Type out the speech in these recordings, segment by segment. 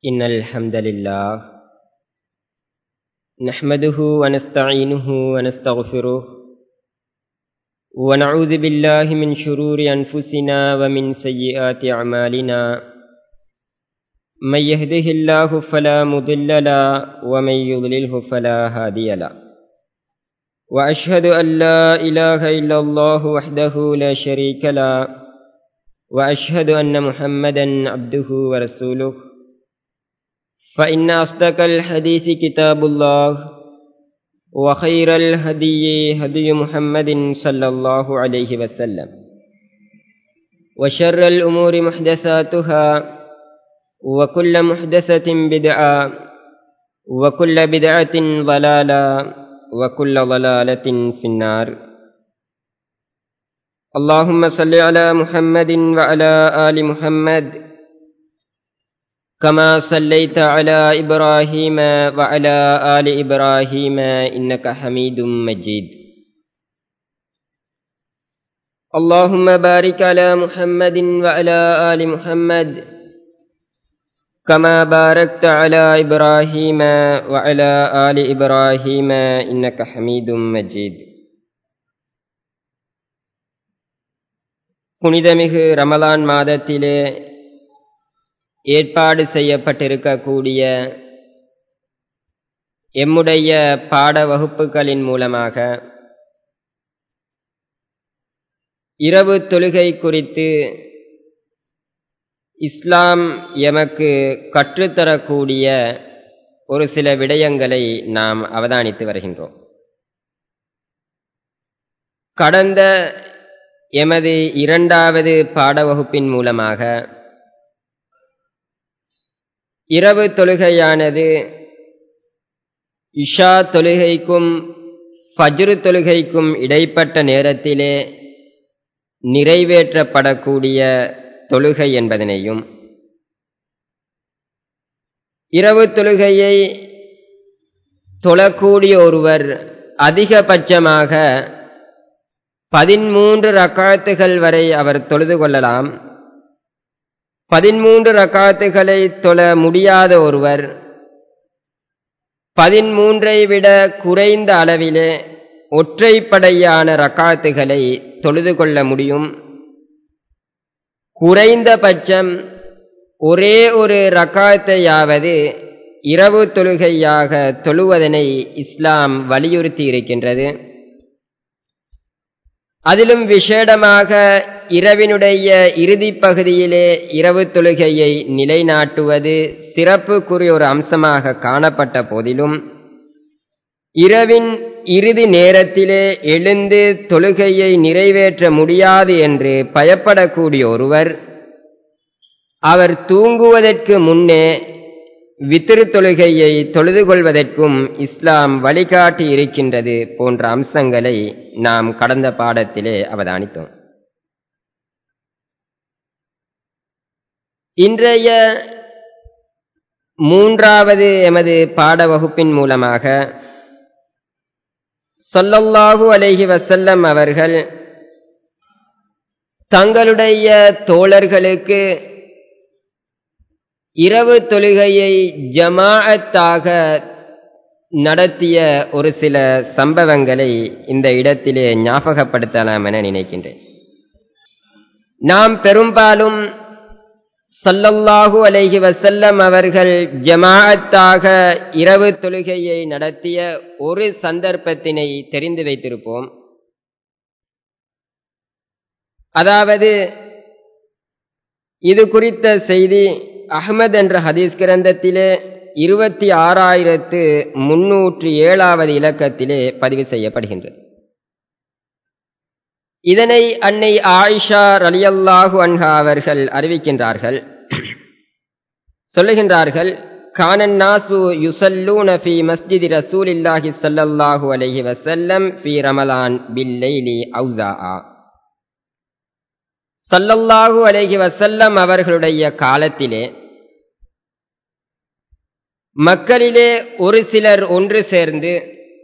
إن الحمد لله نحمده ونستعينه ونستغفره ونعوذ بالله من شرور أنفسنا ومن سيئات أعمالنا من يهده الله فلا مضل له ومن يضلله فلا هادي له وأشهد أن لا إله إلا الله وحده لا شريك له وأشهد أن محمدا عبده ورسوله فإن أصدق الحديث كتاب الله وخير الهدي هدي محمد صلى الله عليه وسلم وشر الأمور محدثاتها وكل محدثة بدعة وكل بدعة ضلالة وكل ضلالة في النار اللهم صل على محمد وعلى آل محمد كما صليت على إبراهيم وعلى آل إبراهيم إنك حميد مجيد اللهم بارك على محمد وعلى آل محمد كما باركت على إبراهيم وعلى آل إبراهيم إنك حميد مجيد புனிதமிகு ரமலான் மாதத்திலே ஏற்பாடு செய்யப்பட்டிருக்கக்கூடிய எம்முடைய பாட வகுப்புகளின் மூலமாக இரவு தொழுகை குறித்து இஸ்லாம் எமக்கு கற்றுத்தரக்கூடிய ஒரு சில விடயங்களை நாம் அவதானித்து வருகின்றோம் கடந்த எமது இரண்டாவது பாடவகுப்பின் மூலமாக இரவு தொழுகையானது இஷா தொழுகைக்கும் ஃபஜ்ரு தொழுகைக்கும் இடைப்பட்ட நேரத்திலே நிறைவேற்றப்படக்கூடிய தொழுகை என்பதனையும் இரவு தொழுகையை தொழக்கூடிய ஒருவர் அதிகபட்சமாக பதிமூன்று ரக்காத்துகள் வரை அவர் தொழுது கொள்ளலாம் பதிமூன்று ரக்காத்துகளை தொழ முடியாத ஒருவர் பதிமூன்றை விட குறைந்த அளவிலே ஒற்றைப்படையான ரக்காத்துகளை தொழுது கொள்ள முடியும் குறைந்தபட்சம் ஒரே ஒரு ரக்காத்தையாவது இரவு தொழுகையாக தொழுவதனை இஸ்லாம் வலியுறுத்தி இருக்கின்றது அதிலும் விசேடமாக இரவினுடைய இறுதி பகுதியிலே இரவு தொழுகையை நிலைநாட்டுவது சிறப்புக்குரிய ஒரு அம்சமாக காணப்பட்ட போதிலும் இரவின் இறுதி நேரத்திலே எழுந்து தொழுகையை நிறைவேற்ற முடியாது என்று பயப்படக்கூடிய ஒருவர் அவர் தூங்குவதற்கு முன்னே வித்திரு தொழுகையை தொழுது கொள்வதற்கும் இஸ்லாம் வழிகாட்டி இருக்கின்றது போன்ற அம்சங்களை நாம் கடந்த பாடத்திலே அவதானித்தோம் இன்றைய மூன்றாவது எமது பாட வகுப்பின் மூலமாக சொல்லல்லாஹு அலைஹி வசல்லம் அவர்கள் தங்களுடைய தோழர்களுக்கு இரவு தொழுகையை ஜமாஅத்தாக நடத்திய ஒரு சில சம்பவங்களை இந்த இடத்திலே ஞாபகப்படுத்தலாம் என நினைக்கின்றேன் நாம் பெரும்பாலும் சல்லல்லாஹு அலைஹி வசல்லம் அவர்கள் ஜமாஅத்தாக இரவு தொழுகையை நடத்திய ஒரு சந்தர்ப்பத்தினை தெரிந்து வைத்திருப்போம் அதாவது இது குறித்த செய்தி அஹ்மத் என்ற ஹதீஸ் கிரந்தத்திலே இருபத்தி ஆறாயிரத்து முன்னூற்றி ஏழாவது இலக்கத்திலே பதிவு செய்யப்படுகின்றது இதனை அன்னை ஆயிஷா ரலியல்லாஹு அன்ஹா அவர்கள் அறிவிக்கின்றார்கள் சொல்லுகின்றார்கள் கானன் நாசு யுசல்லூன ஃபி மஸ்ஜிதி ரசூலில்லாஹி ஸல்லல்லாஹு அலைஹி வஸல்லம் ஃபி ரமலான் பில்லைலி ஔஸாஆ ஸல்லல்லாஹு அலைஹி வஸல்லம் அவர்களுடைய காலத்திலே மக்களிலே ஒரு சிலர் ஒன்று சேர்ந்து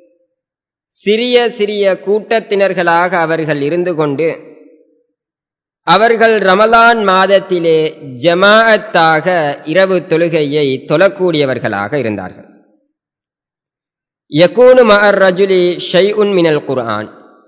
சிறிய சிறிய கூட்டத்தினர்களாக அவர்கள் இருந்து கொண்டு அவர்கள் ரமலான் மாதத்திலே ஜமாஅத்தாக இரவு தொழுகையை தொழக்கூடியவர்களாக இருந்தார்கள் யகூனு மஅர் ரஜுலி ஷைஉன் மினல் குர்ஆன்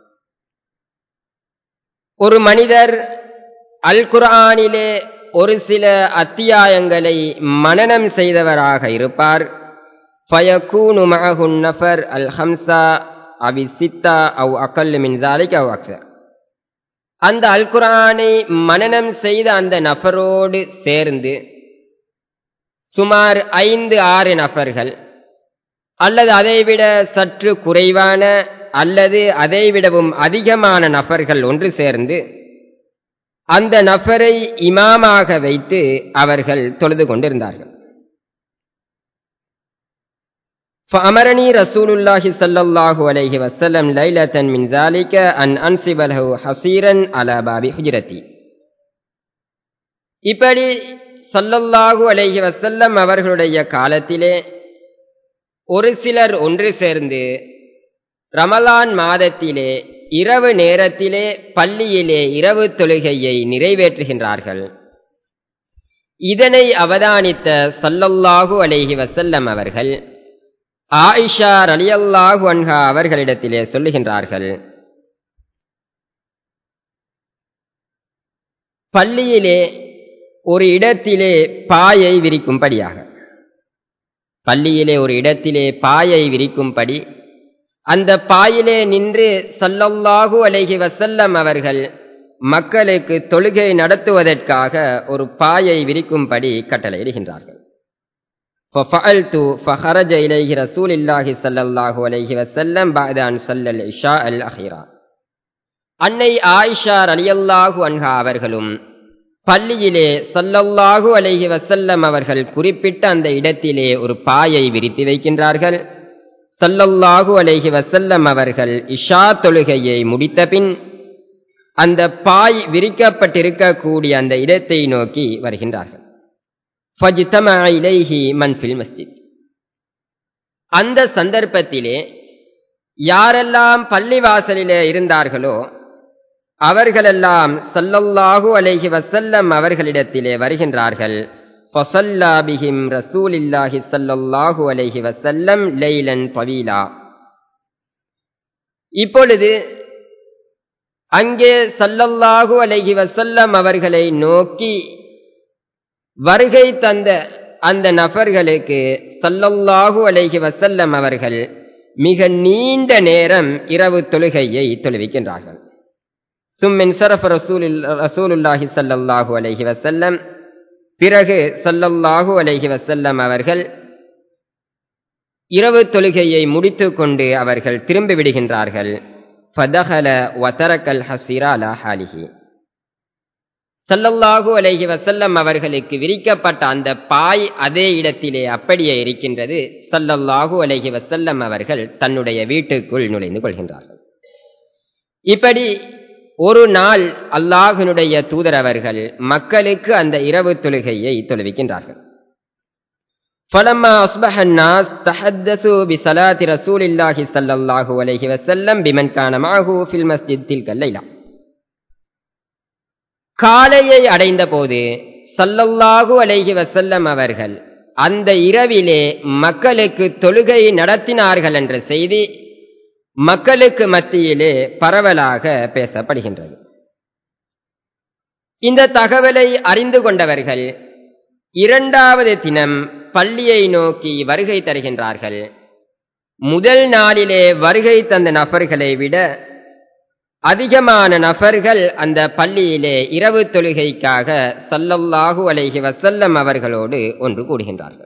ஒரு மனிதர் அல் குர்ஆனிலே ஒரு சில அத்தியாயங்களை மனனம் செய்தவராக இருப்பார் ஃபயகூனு மஅஹுன் நஃபர் அல் ஹம்சா அவி சித்தா அவ் அக்கல் மின் தாலிக் அவ் அக்சர் அந்த அல் குரானை மனனம் செய்த அந்த நபரோடு சேர்ந்து சுமார் ஐந்து ஆறு நபர்கள் அல்லது அதைவிட சற்று குறைவான அல்லது அதைவிடவும் அதிகமான நபர்கள் ஒன்று சேர்ந்து அந்த நபரை இமாமாக வைத்து அவர்கள் தொழுது கொண்டிருந்தார்கள் فأمرني رسول الله صلى الله عليه وسلم ليلة من ذلك أن أنصب له حصيرا على باب حجرتي இப்படி சல்லல்லாஹு அலைஹி வசல்லம் அவர்களுடைய காலத்திலே ஒரு சிலர் ஒன்று சேர்ந்து ரமலான் மாதத்திலே இரவு நேரத்திலே பள்ளியிலே இரவு தொழுகையை நிறைவேற்றுகின்றார்கள் இதனை அவதானித்த சல்லல்லாஹு அலைஹி வசல்லம் அவர்கள் ஆயிஷா ரலியல்லாஹு அன்ஹா அவர்களிடத்திலே சொல்லுகின்றார்கள் பள்ளியிலே ஒரு இடத்திலே பாயை விரிக்கும்படியாக பள்ளியிலே ஒரு இடத்திலே பாயை விரிக்கும்படி அந்த பாயிலே நின்று சல்லல்லாஹு அலைஹி வசல்லம் அவர்கள் மக்களுக்கு தொழுகை நடத்துவதற்காக ஒரு பாயை விரிக்கும்படி கட்டளையிடுகின்றார்கள் ففعلت فخرج إليه رسول الله صلى الله عليه وسلم بعد أن صلى العشاء الأخيرة அன்னை ஆயிஷா ரலியல்லாஹு அன்ஹா அவர்களும் பள்ளியிலே சல்லல்லாஹு அலைஹி வசல்லம் அவர்கள் குறிப்பிட்ட அந்த இடத்திலே ஒரு பாயை விரித்து வைக்கின்றார்கள் சல்லல்லாஹு அலைஹி வசல்லம் அவர்கள் இஷா தொழுகையை முடித்த பின் அந்த பாய் விரிக்கப்பட்டிருக்கக்கூடிய அந்த இடத்தை நோக்கி வருகின்றார்கள் ஃபஜ்தம இலைஹி மன் ஃபில் மஸ்ஜித் அந்த சந்தர்ப்பத்திலே யாரெல்லாம் பள்ளிவாசலிலே இருந்தார்களோ அவர்களெல்லாம் சல்லல்லாஹு அலைஹி வசல்லம் அவர்களிடத்திலே வருகின்றார்கள் ஃபசல்லா பிஹிம் ரசூலில்லாஹி ஸல்லல்லாஹு அலைஹி வஸல்லம் லைலன் தவீலா இப்பொழுது அங்கே சல்லல்லாஹு அலைஹி வஸல்லம் அவர்களை நோக்கி வருகை தந்த அந்த நபர்களுக்கு சல்லல்லாஹு அலைஹி வஸல்லம் அவர்கள் மிக நீண்ட நேரம் இரவு தொழுகையை தொழுவிக்கின்றார்கள் சும்மின் சரஃப் ரசூலில் ரசூலுல்லாஹி ஸல்லல்லாஹு அலைஹி வஸல்லம் பிறகு சல்லல்லாஹு அலைஹி வஸல்லம் அவர்கள் இரவு தொழுகையை முடித்துக்கொண்டு அவர்கள் திரும்பி விடுகின்றார்கள் ஃபதஹல வதரக்கல் ஹசீரா அலா ஹாலிஹி சல்லல்லாஹு அலைஹி வசல்லம் அவர்களுக்கு விரிக்கப்பட்ட அந்த பாய் அதே இடத்திலே அப்படியே இருக்கின்றது சல்லல்லாஹு அலைஹி வசல்லம் அவர்கள் தன்னுடைய வீட்டுக்குள் நுழைந்து கொள்கின்றார்கள் இப்படி ஒரு நாள் அல்லாஹினுடைய தூதரவர்கள் மக்களுக்கு அந்த இரவு தொழுகையை தொழுவிக்கின்றார்கள் فلما أصبح الناس تحدثوا بصلاة رسول الله صلى الله عليه وسلم بمن كان معه في المسجد تلك الليلة காலையை அடைந்த போது சல்லல்லாஹு அலைஹி வசல்லம் அவர்கள் அந்த இரவிலே மக்களுக்கு தொழுகை நடத்தினார்கள் என்ற செய்தி மக்களுக்கு மத்தியிலே பரவலாக பேசப்படுகின்றது இந்த தகவலை அறிந்து கொண்டவர்கள் இரண்டாவது தினம் பள்ளியை நோக்கி வருகை தருகின்றார்கள் முதல் நாளிலே வருகை தந்த நபர்களை விட அதிகமான நபர்கள் அந்த பள்ளியிலே இரவு தொழுகைக்காக சல்லல்லாஹு அலைஹி வசல்லம் அவர்களோடு ஒன்று கூடுகின்றார்கள்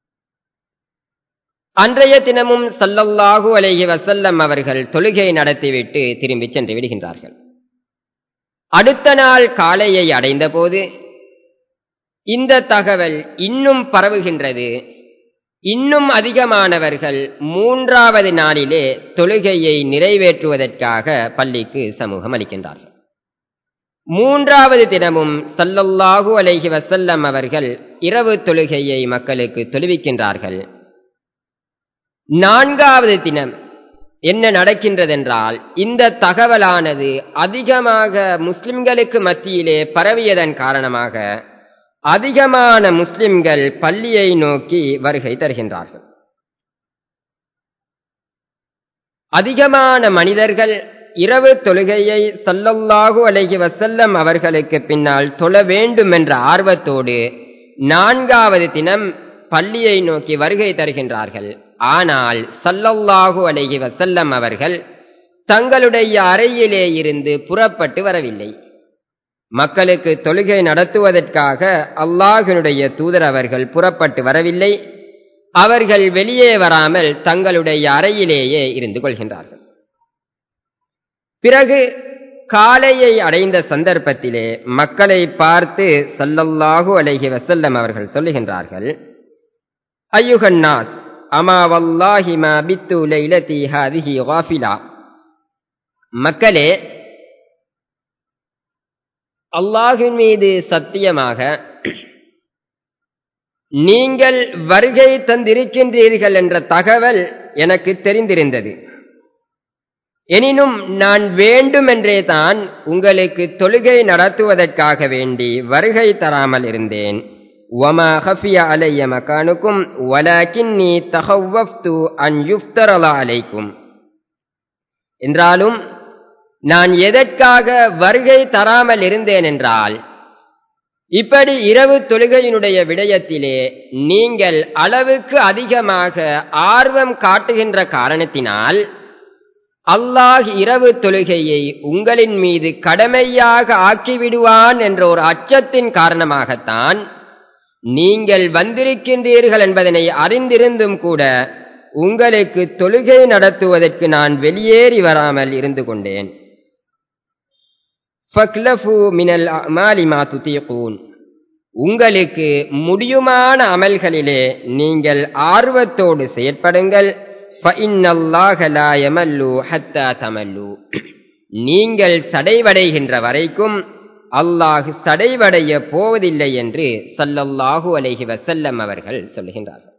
அன்றைய தினமும் சல்லல்லாஹு அலைஹி வசல்லம் அவர்கள் தொழுகை நடத்திவிட்டு திரும்பிச் சென்று விடுகின்றார்கள் அடுத்த நாள் காலையை அடைந்தபோது இந்த தகவல் இன்னும் பரவுகின்றது இன்னும் அதிகமானவர்கள் மூன்றாவது நாளிலே தொழுகையை நிறைவேற்றுவதற்காக பள்ளிக்கு சமூகம் அளிக்கின்றார்கள் மூன்றாவது தினமும் சல்லல்லாஹு அலைஹி வசல்லம் அவர்கள் இரவு தொழுகையை மக்களுக்கு தொழுவிக்கின்றார்கள் நான்காவது தினம் என்ன நடக்கின்றதென்றால் இந்த தகவலானது அதிகமாக முஸ்லிம்களுக்கு மத்தியிலே பரவியதன் காரணமாக அதிகமான முஸ்லிம்கள் பள்ளியை நோக்கி வருகை தருகின்றார்கள் அதிகமான மனிதர்கள் இரவு தொழுகையை சல்லல்லாஹு அலைஹி வசல்லம் அவர்களுக்கு பின்னால் தொழ வேண்டும் என்ற ஆர்வத்தோடு நான்காவது தினம் பள்ளியை நோக்கி வருகை தருகின்றார்கள் ஆனால் சல்லல்லாஹு அலைஹி வசல்லம் அவர்கள் தங்களுடைய அறையிலே இருந்து புறப்பட்டு வரவில்லை மக்களுக்கு தொழுகை நடத்துவதற்காக அல்லாஹினுடைய தூதர் அவர்கள் புறப்பட்டு வரவில்லை அவர்கள் வெளியே வராமல் தங்களுடைய அறையிலேயே இருந்து கொள்கின்றார்கள் பிறகு காலையை அடைந்த சந்தர்ப்பத்திலே மக்களை பார்த்து சல்லல்லாஹு அலைஹி வசல்லம் அவர்கள் சொல்லுகின்றார்கள் ஐயுகன்னாஸ் அமா வல்லாஹி மா பித்து லைலதி ஹாதிஹி காஃபிலா மக்களே அல்லாஹின் மீது சத்தியமாக நீங்கள் வருகை தந்திருக்கின்றீர்கள் என்ற தகவல் எனக்கு தெரிந்திருந்தது எனினும் நான் வேண்டுமென்றே தான் உங்களுக்கு தொழுகை நடத்துவதற்காக வேண்டி வருகை தராமல் இருந்தேன் وما خفي علي مكانكم ولكني تخوفت أن يفترض عليكم என்றாலும் நான் எதற்காக வருகை தராமல் இருந்தேன் என்றால் இப்படி இரவு தொழுகையினுடைய விடயத்திலே நீங்கள் அளவுக்கு அதிகமாக ஆர்வம் காட்டுகின்ற காரணத்தினால் அல்லாஹ் இரவு தொழுகையை உங்களின் மீது கடமையாக ஆக்கிவிடுவான் என்ற ஒரு அச்சத்தின் காரணமாகத்தான் நீங்கள் வந்திருக்கின்றீர்கள் என்பதனை அறிந்திருந்தும் கூட உங்களுக்கு தொழுகை நடத்துவதற்கு நான் வெளியேறி வராமல் இருந்து கொண்டேன் மினல் மாலிமா துத்தியகூன் உங்களுக்கு முடியுமான அமல்களிலே நீங்கள் ஆர்வத்தோடு செயற்படுங்கள் தமல்லு நீங்கள் சடைவடைகின்ற வரைக்கும் அல்லாஹ் சடைவடைய போவதில்லை என்று சல்லல்லாஹு அலைஹி வசல்லம் அவர்கள் சொல்லுகின்றார்கள்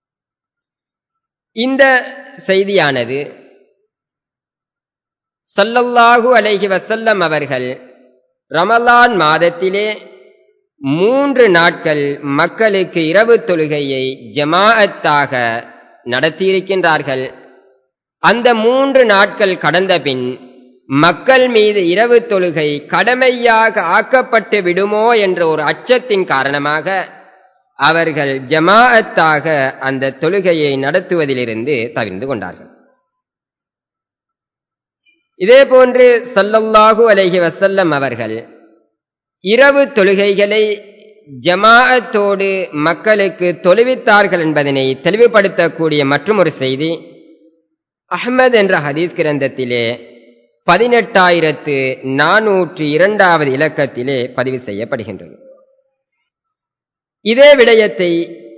இந்த செய்தியானது சல்லல்லாஹு அலைஹி வசல்லம் அவர்கள் ரமலான் மாதத்திலே மூன்று நாட்கள் மக்களுக்கு இரவு தொழுகையை ஜமாஅத்தாக நடத்தியிருக்கின்றார்கள் அந்த மூன்று நாட்கள் கடந்த பின் மக்கள் மீது இரவு தொழுகை கடமையாக ஆக்கப்பட்டு விடுமோ என்ற ஒரு அச்சத்தின் காரணமாக அவர்கள் ஜமாஅத்தாக அந்த தொழுகையை நடத்துவதிலிருந்து தவிர்ந்து கொண்டார்கள் இதே போன்று சல்லல்லாஹு அலைஹி வசல்லம் அவர்கள் இரவு தொழுகைகளை ஜமாஅத்தோடு மக்களுக்கு தொழுவித்தார்கள் என்பதனை தெளிவுபடுத்தக்கூடிய மற்றும் ஒரு செய்தி அஹ்மத் என்ற ஹதீஸ் கிரந்தத்திலே பதினெட்டாயிரத்து நானூற்றி இரண்டாவது இலக்கத்திலே பதிவு செய்யப்படுகின்றது இதே விடயத்தை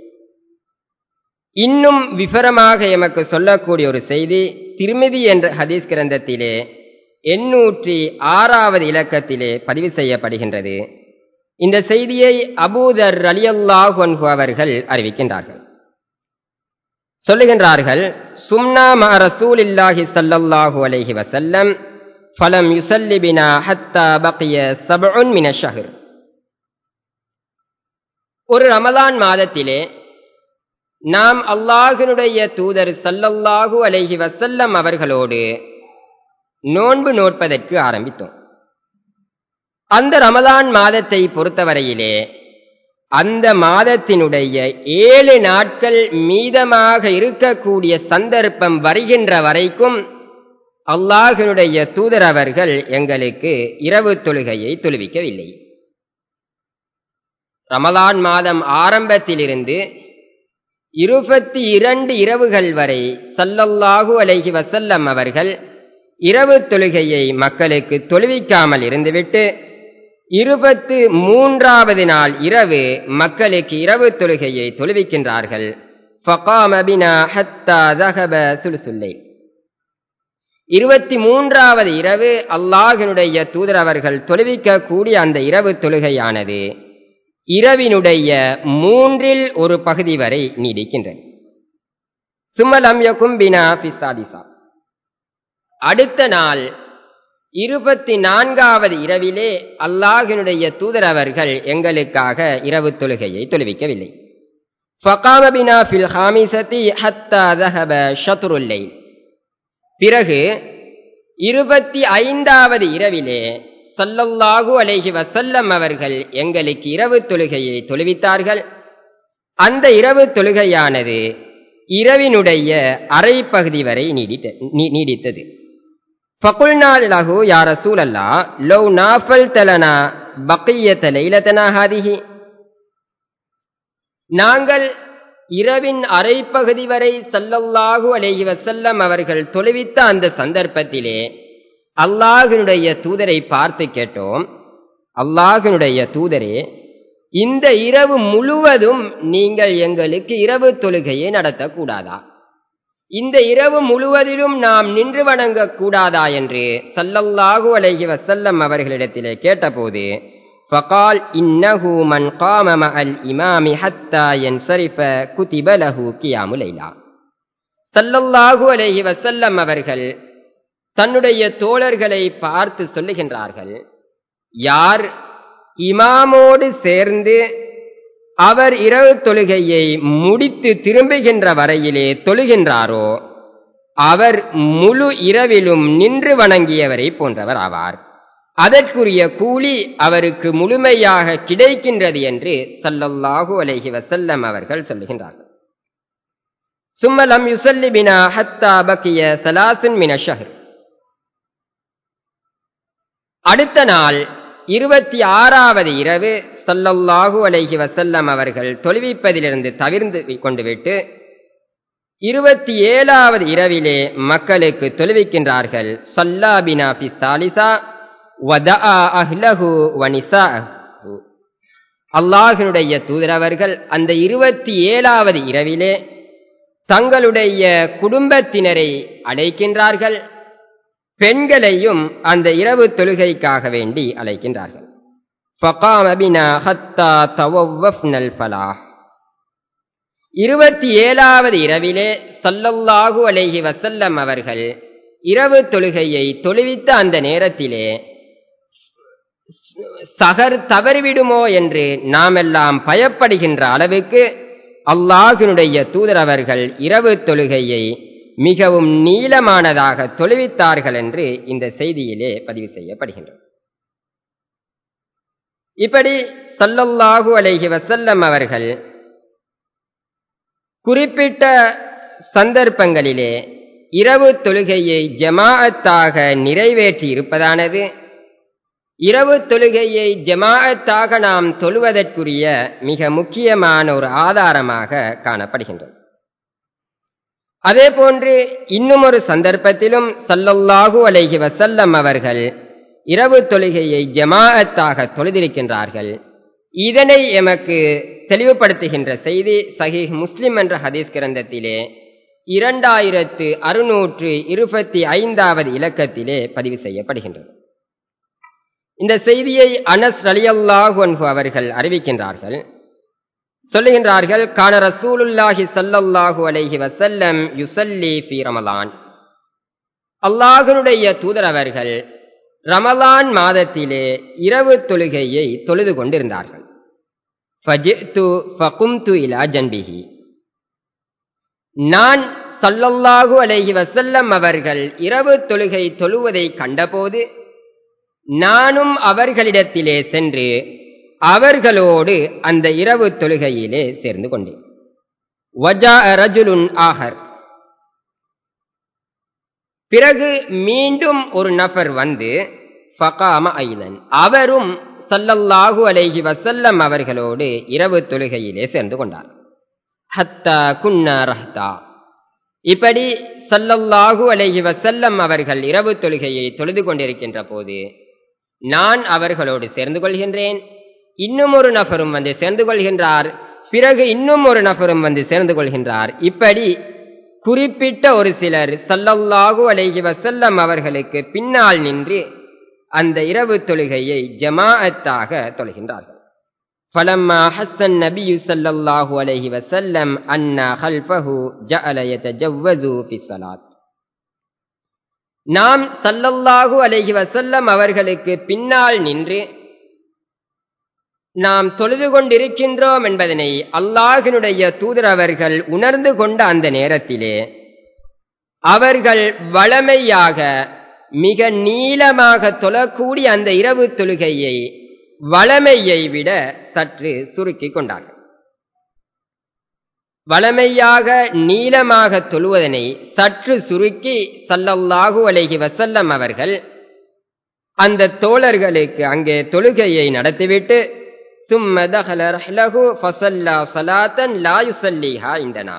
இன்னும் விவரமாக எமக்கு சொல்லக்கூடிய ஒரு செய்தி திருமிதி என்ற ஹதீஸ் கிரந்தத்திலே எண்ணூற்றி ஆறாவது இலக்கத்திலே பதிவு செய்யப்படுகின்றது இந்த செய்தியை அபூதர் அலியல்லாஹு அன்ஹு அவர்கள் அறிவிக்கின்றார்கள் சொல்லுகின்றார்கள் சும்னா மா ரசூலில்லாஹி ஸல்லல்லாஹு அலைஹி வஸல்லம் ஃபலம் யுஸல்லி பினா ஹத்தா பக்கிய சப்உன் மின ஷஹர் ஒரு ரமலான் மாதத்திலே நாம் அல்லாஹினுடைய தூதர் சல்லல்லாஹு அலைஹி வசல்லம் அவர்களோடு நோன்பு நோட்பதற்கு ஆரம்பித்தோம் அந்த ரமலான் மாதத்தை பொறுத்தவரையிலே அந்த மாதத்தினுடைய ஏழு நாட்கள் மீதமாக இருக்கக்கூடிய சந்தர்ப்பம் வருகின்ற வரைக்கும் அல்லாஹினுடைய தூதர் அவர்கள் எங்களுக்கு இரவு தொழுகையை தொழுவிக்கவில்லை ரமலான் மாதம் ஆரம்பத்திலிருந்து இருபத்தி இரண்டு இரவுகள் வரை சல்லல்லாஹு அலைஹி வசல்லம் அவர்கள் இரவு தொழுகையை மக்களுக்கு தொழுவிக்காமல் இருந்துவிட்டு இருபத்து மூன்றாவது நாள் இரவு மக்களுக்கு இரவு தொழுகையை தொழுவிக்கின்றார்கள் இருபத்தி மூன்றாவது இரவு அல்லாஹினுடைய தூதர் அவர்கள் தொழுவிக்க கூடிய அந்த இரவு தொழுகையானது இரவினுடைய மூன்றில் ஒரு பகுதி வரை நீடிக்கின்றது சுமலம் யகும் பினா பிசாதிசா அடுத்த நாள் இருபத்தி நான்காவது இரவிலே அல்லாஹினுடைய தூதர் அவர்கள் எங்களுக்காக இரவு தொழுகையை தொழுவிக்கவில்லை ஃபகாம பினா ஃபில் ஹாமிசதி ஹத்தா தஹப ஷத்ருல்லை பிறகு இருபத்தி ஐந்தாவது இரவிலே சல்லல்லாஹு அலைஹி வசல்லம் அவர்கள் எங்களுக்கு இரவு தொழுகையை தொழுவித்தார்கள் அந்த இரவு தொழுகையானது இரவினுடைய அரை பகுதி வரை நீடித்தது ஃபகுல்னால் லஹு யா ரசூலல்லா லவ் நாஃபல் தலனா பக்கியத்த லைலத்தனா ஹாதிஹி நாங்கள் இரவின் அரை பகுதி வரை சல்லல்லாஹு அலைஹி வசல்லம் அவர்கள் தொழுவித்த அந்த சந்தர்ப்பத்திலே அல்லாஹினுடைய தூதரை பார்த்து கேட்டோம் அல்லாஹினுடைய தூதரே இந்த இரவு முழுவதும் நீங்கள் எங்களுக்கு இரவு தொழுகையை நடத்தக்கூடாதா இந்த இரவு முழுவதிலும் நாம் நின்று வணங்கக் கூடாதா என்று சல்லல்லாஹு அலைஹி வசல்லம் அவர்களிடத்திலே கேட்டபோது ஃபகால் இன்னஹு மன் காம மஅல் இமாமி ஹத்தா யன்சரிஃப குதிப லஹு கியாமு லைலா சல்லல்லாஹு அலைஹி வசல்லம் அவர்கள் தன்னுடைய தோழர்களை பார்த்து சொல்லுகின்றார்கள் யார் இமாமோடு சேர்ந்து அவர் இரவு தொழுகையை முடித்து திரும்புகின்ற வரையிலே தொழுகின்றாரோ அவர் முழு இரவிலும் நின்று வணங்கியவரை போன்றவர் ஆவார் அதற்குரிய கூலி அவருக்கு முழுமையாக கிடைக்கின்றது என்று சல்லல்லாஹு அலைஹி வசல்லம் அவர்கள் சொல்லுகின்றார்கள் சும்மலம் யுசல்லி பினா ஹத்தா பக்கிய சலாசுன் மின ஷஹர் அடுத்த நாள் இருபத்தி ஆறாவது இரவு சல்லல்லாஹு அலைஹி வசல்லம் அவர்கள் தொழுவிப்பதிலிருந்து தவிர்ந்து கொண்டு விட்டு இருபத்தி ஏழாவது இரவிலே மக்களுக்கு தொழுவிக்கின்றார்கள் சல்லாபினா பி சாலிசா வதா அஹ்லஹு வனிசா அல்லாஹினுடைய தூதரவர்கள் அந்த இருபத்தி ஏழாவது இரவிலே தங்களுடைய குடும்பத்தினரை அழைக்கின்றார்கள் பெண்களையும் அந்த இரவு தொழுகைக்காக வேண்டி அழைக்கின்றார்கள் فقام بنا حتى تووفنا الفلاح இருபத்தி ஏழாவது இரவிலே சல்லல்லாஹு அலைஹி வசல்லம் அவர்கள் இரவு தொழுகையை தொழுவித்த அந்த நேரத்திலே சகர் தவறிவிடுமோ என்று நாமெல்லாம் பயப்படுகின்ற அளவுக்கு அல்லாஹினுடைய தூதர் அவர்கள் இரவு தொழுகையை மிகவும் நீளமானதாக தொழுவித்தார்கள் என்று இந்த செய்தியிலே பதிவு செய்யப்படுகின்றது இப்படி சல்லல்லாஹு அலைஹி வசல்லம் அவர்கள் குறிப்பிட்ட சந்தர்ப்பங்களிலே இரவு தொழுகையை ஜமாஅத்தாக நிறைவேற்றி இருப்பதானது இரவு தொழுகையை ஜமாஅத்தாக நாம் தொழுவதற்குரிய மிக முக்கியமான ஒரு ஆதாரமாக காணப்படுகின்றது அதே போன்று இன்னும் ஒரு சந்தர்ப்பத்திலும் சல்லல்லாஹு அலைஹி வசல்லம் அவர்கள் இரவு தொழுகையை ஜமாஅத்தாக தொழுதிருக்கின்றார்கள் இதனை எமக்கு தெளிவுபடுத்துகின்ற செய்தி சஹீஹ் முஸ்லிம் என்ற ஹதீஸ் கிரந்தத்திலே இரண்டாயிரத்து அறுநூற்று இருபத்தி ஐந்தாவது இலக்கத்திலே பதிவு செய்யப்படுகின்றது இந்த செய்தியை அனஸ் ரலியல்லாஹு அன்ஹு அவர்கள் அறிவிக்கின்றார்கள் சொல்லுகின்றார்கள் கான ரசூலுல்லாஹி சல்லல்லாஹு அலைஹி வசல்லம் யுசல்லி ஃபி ரமலான் அல்லாஹனுடைய தூதர் அவர்கள் ரமலான் மாதத்திலே இரவு தொழுகையை தொழுது கொண்டிருந்தார்கள் ஃபஜித்து ஃபகும்து இலா ஜன்பிஹி நான் சல்லல்லாஹு அலைஹி வசல்லம் அவர்கள் இரவு தொழுகை தொழுவதை கண்டபோது நானும் அவர்களிடத்திலே சென்று அவர்களோடு அந்த இரவு தொழுகையிலே சேர்ந்து கொண்டேன் வஜா ரஜுலுன் ஆஹர் பிறகு மீண்டும் ஒரு நபர் வந்து ஃபகாம ஐதன் அவரும் சல்லல்லாஹு அலைஹி வசல்லம் அவர்களோடு இரவு தொழுகையிலே சேர்ந்து கொண்டார் ஹத்தா குன்னா ரஹ்தா இப்படி சல்லல்லாஹு அலைஹி வசல்லம் அவர்கள் இரவு தொழுகையை தொழுது கொண்டிருக்கின்ற போது நான் அவர்களோடு சேர்ந்து கொள்கின்றேன் இன்னும் ஒரு நபரும் வந்து சேர்ந்து கொள்கின்றார் பிறகு இன்னும் ஒரு நபரும் வந்து சேர்ந்து கொள்கின்றார் இப்படி குறிப்பிட்ட ஒரு சிலர் சல்லல்லாஹு அலைஹி வசல்லம் அவர்களுக்கு பின்னால் நின்று அந்த இரவு தொழுகையை ஜமாஅத்தாக தொழுகின்றார்கள் فلما حس النبي صلى الله عليه وسلم أن خلفه جعل يتجوز في الصلاة நாம் சல்லல்லாஹு அலைஹி வசல்லம் அவர்களுக்கு பின்னால் நின்று நாம் தொழுது கொண்டிருக்கின்றோம் என்பதனை அல்லாஹினுடைய தூதர் அவர்கள் உணர்ந்து கொண்ட அந்த நேரத்திலே அவர்கள் வளமையாக மிக நீளமாக தொழக்கூடிய அந்த இரவு தொழுகையை வளமையை விட சற்று சுருக்கிக் கொண்டார்கள் வளமையாக நீளமாக தொழுவதனை சற்று சுருக்கி சல்லல்லாஹு அலைஹி வசல்லம் அவர்கள் அந்த தோழர்களுக்கு அங்கே தொழுகையை நடத்திவிட்டு ثم دخل رحله فصلى صلاة لا يصليها عندنا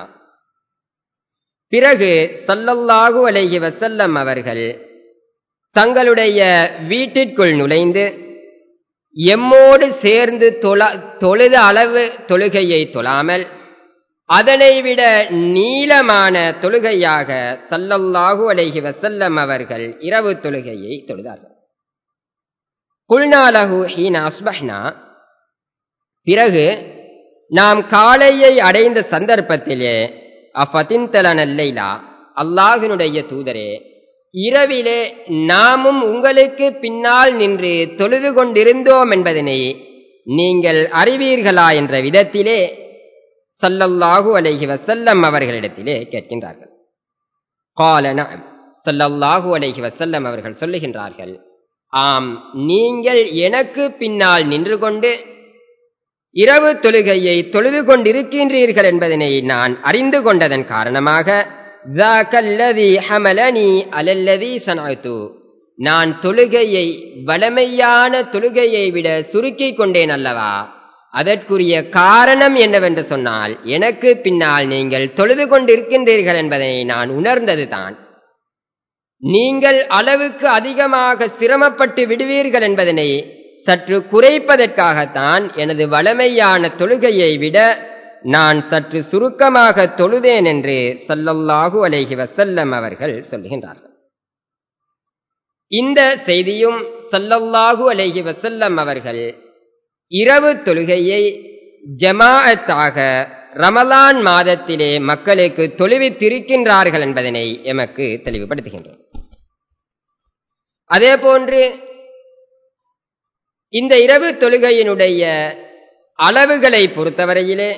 பிறகு சல்லல்லாஹு அலைஹி வசல்லம் அவர்கள் தங்களுடைய வீட்டிற்குள் நுழைந்து எம்மோடு சேர்ந்து தொழுத அளவு தொழுகையை தொழாமல் அதனை விட நீளமான தொழுகையாக சல்லல்லாஹு அலைஹி வசல்லம் அவர்கள் இரவு தொழுகையை தொழுதார்கள் குல்நாலகு ஹீனா அஸ்பஹ்னா பிறகு நாம் காலையை அடைந்த சந்தர்ப்பத்திலே அஃபதின்தல நல்லைலா அல்லாஹினுடைய தூதரே இரவிலே நாமும் உங்களுக்கு பின்னால் நின்று தொழுது கொண்டிருந்தோம் என்பதனை நீங்கள் அறிவீர்களா என்ற விதத்திலே சல்லல்லாஹு அலைஹி வசல்லம் அவர்களிடத்திலே கேட்கின்றார்கள் காலன சல்லல்லாஹு அலைஹி வசல்லம் அவர்கள் சொல்லுகின்றார்கள் ஆம் நீங்கள் எனக்கு பின்னால் நின்று கொண்டு இரவு தொழுகையை தொழுது கொண்டிருக்கின்றீர்கள் என்பதனை நான் அறிந்து கொண்டதன் காரணமாக நான் தொழுகையை வளமையான தொழுகையை விட சுருக்கிக் கொண்டேன் அல்லவா அதற்குரிய காரணம் என்னவென்று சொன்னால் எனக்கு பின்னால் நீங்கள் தொழுது கொண்டிருக்கின்றீர்கள் என்பதை நான் உணர்ந்ததுதான் நீங்கள் அளவுக்கு அதிகமாக சிரமப்பட்டு விடுவீர்கள் என்பதனை சற்று குறைப்பதற்காகத்தான் எனது வளமையான தொழுகையை விட நான் சற்று சுருக்கமாக தொழுதேன் என்று சல்லல்லாஹு அலைஹி வசல்லம் அவர்கள் சொல்லுகின்றார்கள் இந்த செய்தியும் சல்லல்லாஹு அலைஹி வசல்லம் அவர்கள் இரவு தொழுகையை ஜமாஅத்தாக ரமலான் மாதத்திலே மக்களுக்கு தொழுவித்திருக்கின்றார்கள் என்பதனை எமக்கு தெளிவுபடுத்துகின்றோம் அதே போன்று இந்த இரவு தொழுகையினுடைய அளவுகளை பொறுத்தவரையிலே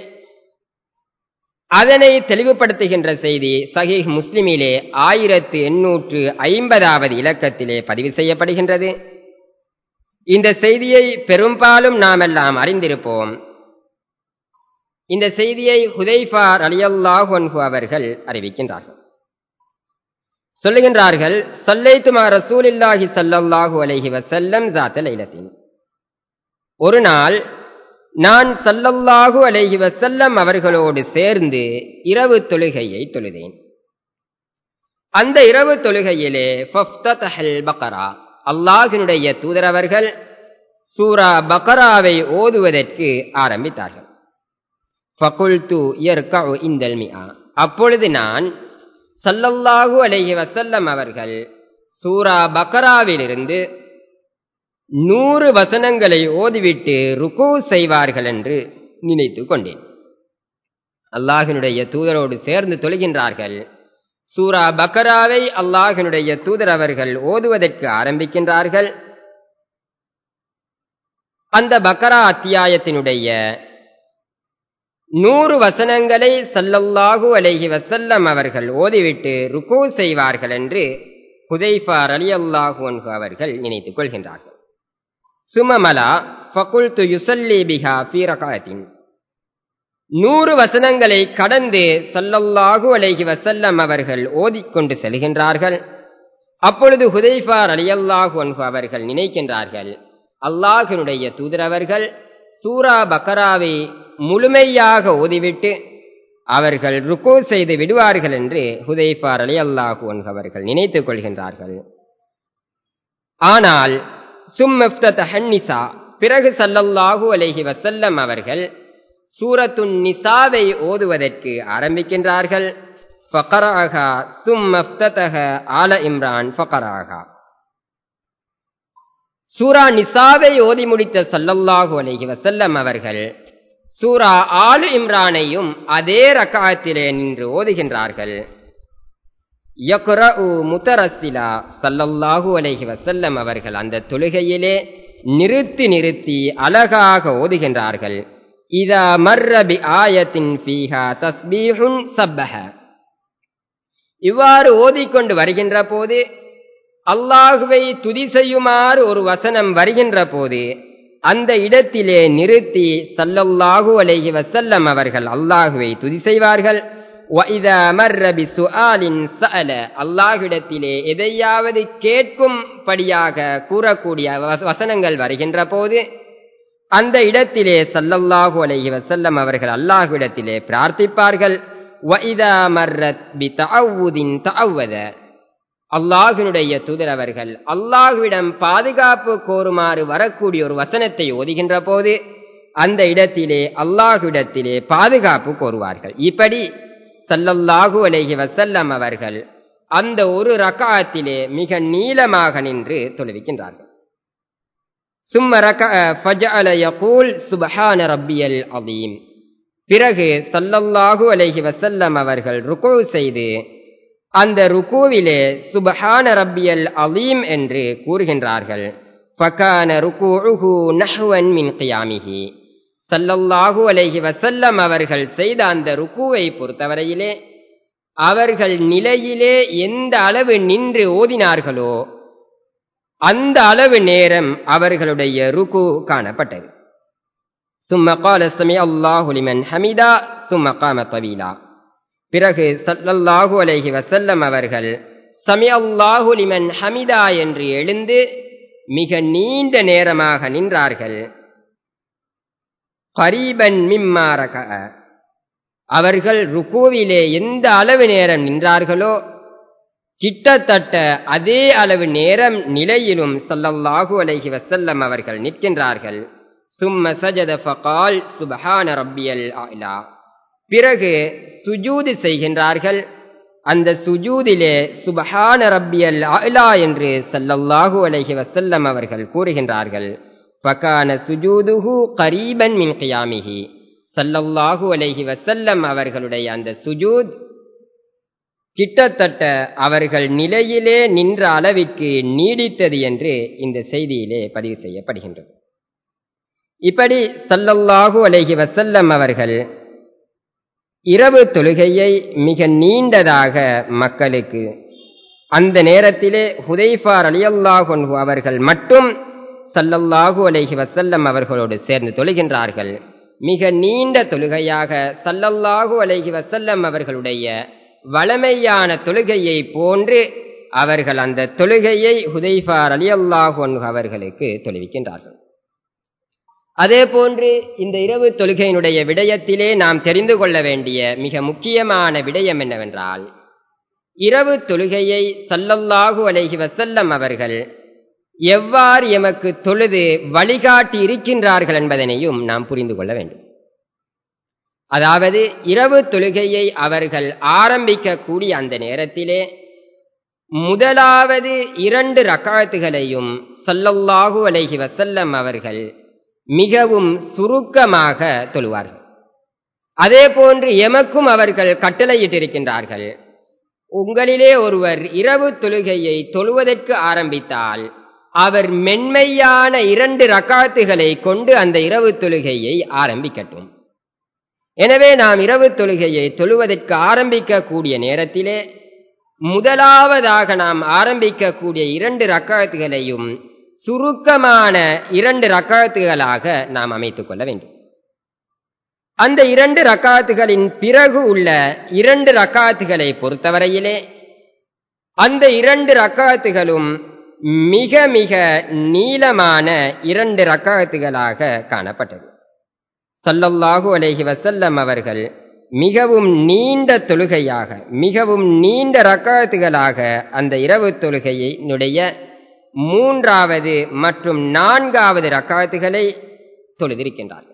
அதனை தெளிவுபடுத்துகின்ற செய்தி சஹீஹ் முஸ்லிமிலே ஆயிரத்து எண்ணூற்று ஐம்பதாவது இலக்கத்திலே பதிவு செய்யப்படுகின்றது இந்த செய்தியை பெரும்பாலும் நாமெல்லாம் அறிந்திருப்போம் இந்த செய்தியை ஹுதைஃபார் அலியல்லாஹு அவர்கள் அறிவிக்கின்றார்கள் சொல்லுகின்றார்கள் சல்லைத்துமா ரசூலில்லாஹி சல்லல்லாஹு அலைஹி வசல்லம் ஜாத்த லைலத்தின் ஒரு நாள் நான் சல்லல்லாஹு அலைஹி வசல்லம் அவர்களோடு சேர்ந்து இரவு தொழுகையை தொழுதேன் அந்த இரவு தொழுகையிலே பக்கரா அல்லாஹினுடைய தூதரவர்கள் சூரா பக்கராவை ஓதுவதற்கு ஆரம்பித்தார்கள் ஃபகுல்து யர்கஉ இந்தல் மிஆ அப்பொழுது நான் சல்லல்லாஹு அலைஹி வசல்லம் அவர்கள் சூரா பக்கராவிலிருந்து நூறு வசனங்களை ஓதிவிட்டு ருக்கு செய்வார்கள் என்று நினைத்து கொண்டேன் அல்லாஹினுடைய தூதரோடு சேர்ந்து தொழுகின்றார்கள் சூரா பக்கராவை அல்லாஹினுடைய தூதர் அவர்கள் ஓதுவதற்கு ஆரம்பிக்கின்றார்கள் அந்த பக்கரா அத்தியாயத்தினுடைய நூறு வசனங்களை சல்லல்லாஹு அலைஹி வசல்லம் அவர்கள் ஓதிவிட்டு ருக்கு செய்வார்கள் என்று ஹுதைஃபார் அலி அல்லாஹு அன்ஹு அவர்கள் நினைத்துக் கொள்கின்றார்கள் சுமமலா ஃபகுல்து யுசல்லி பிஹா ஃபீ ரகாத்தின் நூறு வசனங்களை கடந்து சல்லல்லாஹு அலைஹி வசல்லம் அவர்கள் ஓதிக்கொண்டு செல்கின்றார்கள் அப்பொழுது ஹுதைஃபார் அலியல்லாஹு அன்ஹு அவர்கள் நினைக்கின்றார்கள் அல்லாஹினுடைய தூதரவர்கள் சூரா பக்கராவை முழுமையாக ஓதிவிட்டு அவர்கள் ருக்கு செய்து விடுவார்கள் என்று ஹுதைஃபார் அலி அல்லாஹு அன்ஹு அவர்கள் நினைத்துக் கொள்கின்றார்கள் ஆனால் சும்மிசா பிறகு சல்லல்லாஹு அலைஹி வசல்லம் அவர்கள் சூரத்துன் நிசாவை ஓதுவதற்கு ஆரம்பிக்கின்றார்கள் ஃபகராகா சும்மஃப்ததக ஆல இம்ரான் ஃபகராகா சூரா நிசாவை ஓதி முடித்த சல்லல்லாஹு அலைஹி வசல்லம் அவர்கள் சூரா ஆலு இம்ரானையும் அதே ரக்காத்திலே நின்று ஓதுகின்றார்கள் யக்ரஉ முத்தரசிலா சல்லல்லாஹு அலைஹி வஸல்லம் அவர்கள் அந்த தொழுகையிலே நிறுத்தி நிறுத்தி அழகாக ஓதுகின்றார்கள் இதா மர்ர பி ஆயத்தின் ஃபீஹா தஸ்பீஹுன் சப்பஹ இவ்வாறு ஓதிக்கொண்டு வருகின்ற போது அல்லாஹுவை துதி செய்யுமாறு ஒரு வசனம் வருகின்ற போது அந்த இடத்திலே நிறுத்தி சல்லல்லாஹு அலைஹி வசல்லம் அவர்கள் அல்லாஹுவை துதி செய்வார்கள் وَإِذَا مَرَّ بِسُؤَالٍ سَأَلَ அல்லாஹ்விடத்திலே எதையாவது கேட்கும்படியாக கூறக்கூடிய வசனங்கள் வருகின்ற போது அந்த இடத்திலே சல்லல்லாஹு அலைஹி வசல்லம் அவர்கள் அல்லாஹ்விடத்திலே பிரார்த்திப்பார்கள் وَإِذَا مَرَّتْ بِتَعَوُّذٍ تَعَوَّذَ அல்லாஹினுடைய தூதர் அவர்கள் அல்லாஹுவிடம் பாதுகாப்பு கோருமாறு வரக்கூடிய ஒரு வசனத்தை ஓதுகின்ற போது அந்த இடத்திலே அல்லாஹுவிடத்திலே பாதுகாப்பு கோருவார்கள் இப்படி சல்லல்லாஹு அலைஹி வசல்லம் அவர்கள் அந்த ஒரு ரக்காத்திலே மிக நீளமாக நின்று தொழுவிக்கின்றார்கள் சும்ம ரக ஃபஜஅல யகூல் சுப்ஹான ரப்பியல் அதீம் பிறகு சல்லல்லாஹு அலைஹி வசல்லம் அவர்கள் ருகூ செய்து அந்த ருக்கூவிலே சுபஹான ரப்பியல் அலீம் என்று கூறுகின்றார்கள் ஃபகான ருக்கூஉஹு நஹ்வன் மின் கியாமிஹி சல்லல்லாஹு அலைஹி வசல்லம் அவர்கள் செய்த அந்த ருக்குவை பொறுத்தவரையிலே அவர்கள் நிலையிலே எந்த அளவு நின்று ஓதினார்களோ அந்த அளவு நேரம் அவர்களுடைய ருக்கு காணப்பட்டது சும்ம கால சமி அல்லாஹு லிமன் ஹமிதா சும்ம காம தவீலா பிறகு சல்லல்லாஹு அலைஹி வசல்லம் அவர்கள் சமி அல்லாஹு லிமன் ஹமிதா என்று எழுந்து மிக நீண்ட நேரமாக நின்றார்கள் கரீபன் மிம்மாரக அவர்கள் ருக்குவிலே எந்த அளவு நேரம் நின்றார்களோ கிட்டத்தட்ட அதே அளவு நேரம் நிலையிலும் சல்லல்லாஹு அலைஹி வசல்லம் அவர்கள் நிற்கின்றார்கள் சும்ம சஜத ஃபகால் சுபஹான ரப்பியல் ஆலா பிறகு சுஜூது செய்கின்றார்கள் அந்த சுஜூதிலே சுபஹான ரப்பியல் ஆலா என்று சல்லல்லாஹு அலைஹி வசல்லம் அவர்கள் கூறுகின்றார்கள் ஃபகான சுஜூதுஹு கரீபன் மின் கியாமிஹி சல்லல்லாஹு அலைஹி வசல்லம் அவர்களுடைய அந்த சுஜூத் கிட்டத்தட்ட அவர்கள் நிலையிலே நின்ற அளவிற்கு நீடித்தது என்று இந்த செய்தியிலே பதிவு செய்யப்படுகின்றது இப்படி சல்லல்லாஹு அலைஹி வசல்லம் அவர்கள் இரவு தொழுகையை மிக நீண்டதாக மக்களுக்கு அந்த நேரத்திலே ஹுதைஃபார் அலியல்லாஹு அவர்கள் மட்டும் சல்லல்லாஹு அலைஹி வசல்லம் அவர்களோடு சேர்ந்து தொழுகின்றார்கள் மிக நீண்ட தொழுகையாக சல்லல்லாஹு அலைஹி வசல்லம் அவர்களுடைய வளமையான தொழுகையை போன்று அவர்கள் அந்த தொழுகையை ஹுதைஃபார் அலி அல்லாஹு அவர்களுக்கு தொழுவிக்கின்றார்கள் அதே போன்று இந்த இரவு தொழுகையினுடைய விடயத்திலே நாம் தெரிந்து கொள்ள வேண்டிய மிக முக்கியமான விடயம் என்னவென்றால் இரவு தொழுகையை சல்லல்லாஹு அலைஹி வசல்லம் அவர்கள் எவ்வாறு எமக்கு தொழுது வழிகாட்டி இருக்கின்றார்கள் என்பதனையும் நாம் புரிந்து கொள்ள வேண்டும் அதாவது இரவு தொழுகையை அவர்கள் ஆரம்பிக்கக்கூடிய அந்த நேரத்திலே முதலாவது இரண்டு ரக்காத்துகளையும் சல்லல்லாஹு அலைஹி வசல்லம் அவர்கள் மிகவும் சுருக்கமாக தொழுவார்கள் அதே போன்று எமக்கும் அவர்கள் கட்டளையிட்டிருக்கின்றார்கள் உங்களிலே ஒருவர் இரவு தொழுகையை தொழுவதற்கு ஆரம்பித்தால் அவர் மென்மையான இரண்டு ரக்காத்துகளை கொண்டு அந்த இரவு தொழுகையை ஆரம்பிக்கட்டும் எனவே நாம் இரவு தொழுகையை தொழுவதற்கு ஆரம்பிக்கக்கூடிய நேரத்திலே முதலாவதாக நாம் ஆரம்பிக்கக்கூடிய இரண்டு ரக்காத்துகளையும் சுருக்கமான இரண்டு ரக்காத்துகளாக நாம் அமைத்துக் கொள்ள வேண்டும் அந்த இரண்டு ரக்காத்துகளின் பிறகு உள்ள இரண்டு ரக்காத்துகளை பொறுத்தவரையிலே அந்த இரண்டு ரக்காத்துகளும் மிக மிக நீளமான இரண்டு ரக்காத்துகளாக காணப்பட்டது சல்லல்லாஹு அலைஹி வசல்லம் அவர்கள் மிகவும் நீண்ட தொழுகையாக மிகவும் நீண்ட ரக்காத்துகளாக அந்த இரவு தொழுகையினுடைய மூன்றாவது மற்றும் நான்காவது ரக்காத்துகளை தொழுதிருக்கின்றார்கள்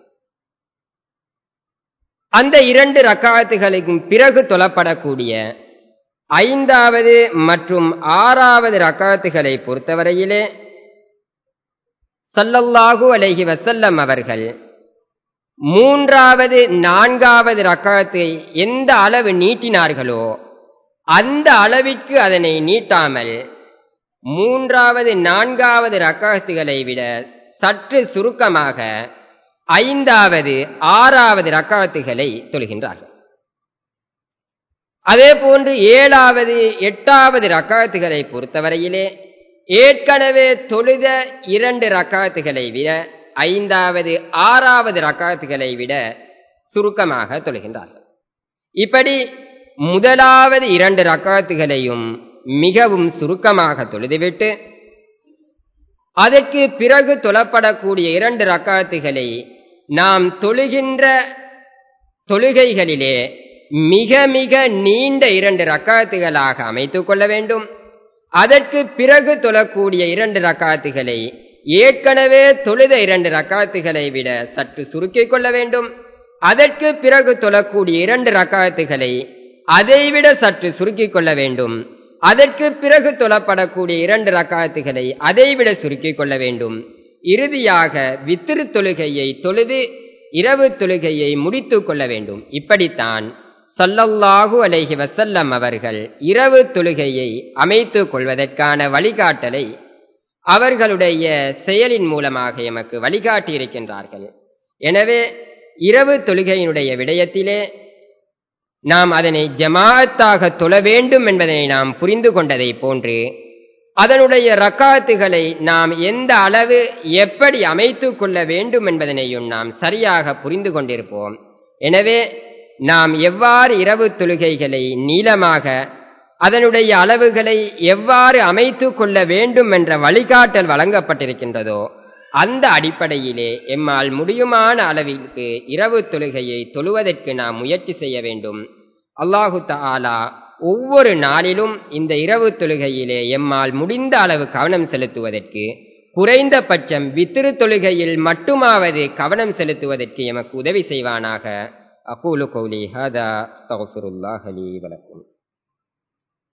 அந்த இரண்டு ரக்காத்துகளுக்கும் பிறகு தொழப்படக்கூடிய ஐந்தாவது மற்றும் ஆறாவது ரக்காத்துகளை பொறுத்தவரையிலே சல்லல்லாஹு அலைஹி வசல்லம் அவர்கள் மூன்றாவது நான்காவது ரக்காத்தை எந்த அளவு நீட்டினார்களோ அந்த அளவிற்கு அதனை நீட்டாமல் மூன்றாவது நான்காவது ரக்காத்துகளை விட சற்று சுருக்கமாக ஐந்தாவது ஆறாவது ரக்காத்துகளை தொழுகின்றார்கள் அதே போன்று ஏழாவது எட்டாவது ரக்காத்துகளை பொறுத்தவரையிலே ஏற்கனவே தொழுத இரண்டு ரக்காத்துகளை விட ஐந்தாவது ஆறாவது ரக்காத்துகளை விட சுருக்கமாக தொழுகின்றார்கள் இப்படி முதலாவது இரண்டு ரக்காத்துகளையும் மிகவும் சுருக்கமாக தொழுதுவிட்டு அதற்கு பிறகு தொழப்படக்கூடிய இரண்டு ரக்காத்துகளை நாம் தொழுகின்ற தொழுகைகளிலே மிக மிக நீண்ட இரண்டு ரக்காத்துகளாக அமைத்துக் கொள்ள வேண்டும் அதற்கு பிறகு தொழக்கூடிய இரண்டு ரக்காத்துகளை ஏற்கனவே தொழுத இரண்டு ரக்காத்துகளை விட சற்று சுருக்கிக் கொள்ள வேண்டும் அதற்கு பிறகு தொழக்கூடிய இரண்டு ரக்காத்துகளை அதைவிட சற்று சுருக்கிக் கொள்ள வேண்டும் அதற்கு பிறகு தொழப்படக்கூடிய இரண்டு ரக்காத்துகளை அதைவிட சுருக்கிக் கொள்ள வேண்டும் இறுதியாக வித்திரு தொழுகையை தொழுது இரவு தொழுகையை முடித்துக் கொள்ள வேண்டும் இப்படித்தான் சல்லல்லாஹு அலைஹி வசல்லம் அவர்கள் இரவு தொழுகையை அமைத்துக் கொள்வதற்கான வழிகாட்டலை அவர்களுடைய செயலின் மூலமாக எமக்கு வழிகாட்டி இருக்கின்றார்கள் எனவே இரவு தொழுகையினுடைய விடயத்திலே நாம் அதனை ஜமாஅத்தாக தொழ வேண்டும் என்பதனை நாம் புரிந்து கொண்டதை போன்று அதனுடைய ரக்காத்துகளை நாம் எந்த அளவு எப்படி அமைத்துக் கொள்ள வேண்டும் என்பதனையும் நாம் சரியாக புரிந்து கொண்டிருப்போம் எனவே நாம் எவ்வாறு இரவு தொழுகைகளை நீளமாக அதனுடைய அளவுகளை எவ்வாறு அமைத்துக் கொள்ள வேண்டும் என்ற வழிகாட்டல் வழங்கப்பட்டிருக்கின்றதோ அந்த அடிப்படையிலே எம்மால் முடியுமான அளவிற்கு இரவு தொழுகையை தொழுவதற்கு நாம் முயற்சி செய்ய வேண்டும் அல்லாஹு தாலா ஒவ்வொரு நாளிலும் இந்த இரவு தொழுகையிலே எம்மால் முடிந்த அளவு கவனம் செலுத்துவதற்கு குறைந்தபட்சம் வித்திரு தொழுகையில் மட்டுமாவது கவனம் செலுத்துவதற்கு எமக்கு உதவி செய்வானாக அகூலு கௌலி ஹதா அஸ்தகுஃபிருல்லாஹ் லீ வலக்கும்